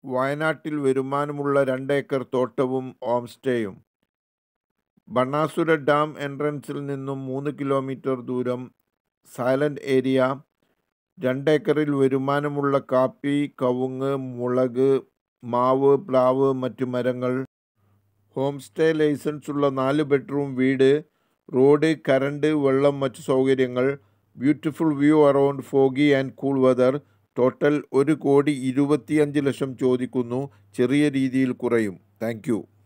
വയനാട്ടിൽ വരുമാനമുള്ള രണ്ടേക്കർ തോട്ടവും ഹോം സ്റ്റേയും ബണാസുര ഡാം എൻട്രൻസിൽ നിന്നും മൂന്ന് കിലോമീറ്റർ ദൂരം സൈലന്റ് ഏരിയ രണ്ടേക്കറിൽ വരുമാനമുള്ള കാപ്പി കവുങ്ങ് മുളക് മാവ് പ്ലാവ് മറ്റു മരങ്ങൾ ഹോം സ്റ്റേ ലൈസൻസ് ഉള്ള നാല് ബെഡ്റൂം വീട് റോഡ് കറണ്ട് വെള്ളം മറ്റു സൗകര്യങ്ങൾ beautiful view around foggy and cool weather total ഒരു കോടി ഇരുപത്തിയഞ്ച് ലക്ഷം ചോദിക്കുന്നു ചെറിയ രീതിയിൽ കുറയും താങ്ക് യു